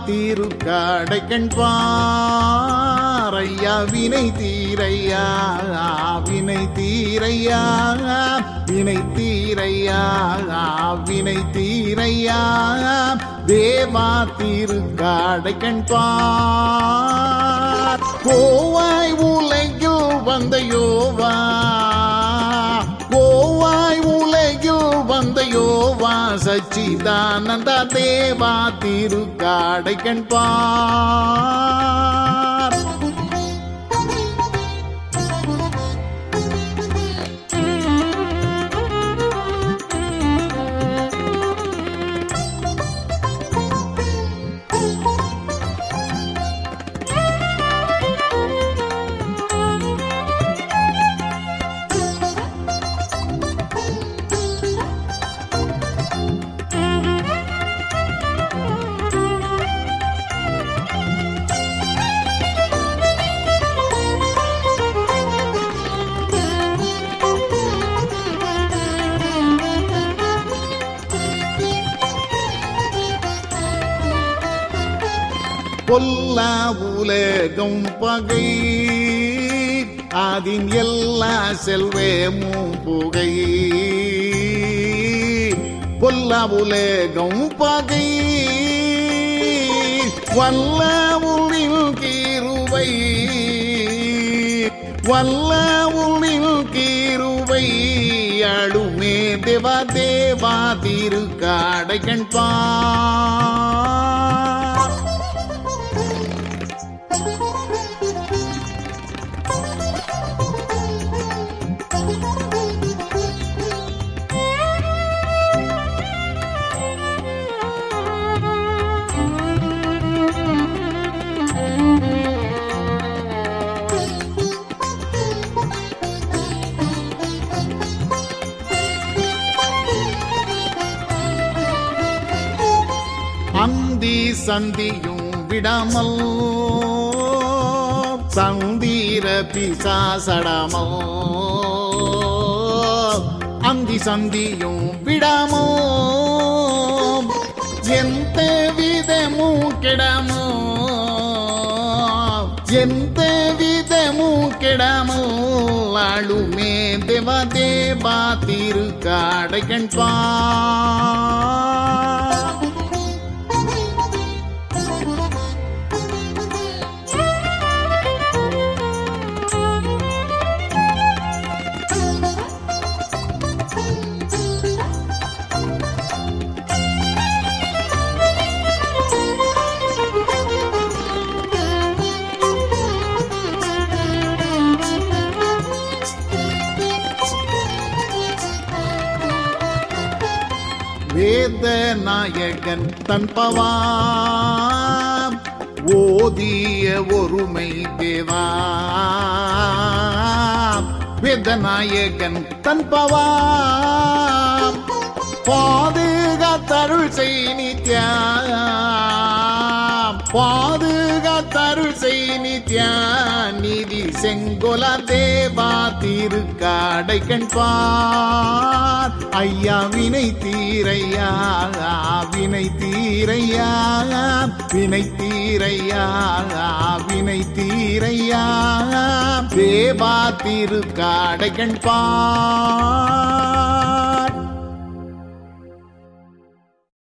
திருக்காடை கண்பாரையா வினை தீரையா வினை தீரையா வினை தீரையா வினை தீரையா தேவா திருக்காடை கண்பார் கோவாய் உலகில் வந்த யோவா கோவாய் உலகில் வந்த யோவா சச்சிதானந்த தேவா திருக்காடை கண்பார் பொல்லா உலகம் பகை அதின் எல்லா செல்வேமும் புகை பொல்லா உலகம் பகை வல்ல உளில் கீருவை வல்ல உளில் கீருவை அழுமே தேவா தேவா திருக்காடை கண்பார் அந்தி சந்தியும் விடாமல் சந்தீர பிசாசடாமல் அந்தி சந்தியும் விடாமல் எந்த விதமும் கெடாமோ எந்த விதமும் கெடாமோ ஆளுமே தேவா தேவா திருக்காடை கண்பார் வேத நாயகன் தன் பவாம் ஓதிய ஒருமை தேவா வேத நாயகன் தன் பவாம் பாதுகாத்தருள் செய் நித்யா பாதுகாத்தருள் செய் நித்யா நிதி செங்கோல தேவா திருக்காடை கண்பார் ஐயா வினை தீரையா வினை தீரையா வினை தீரையா வினை தீரையா தேவா திருக்காடை கண்பார்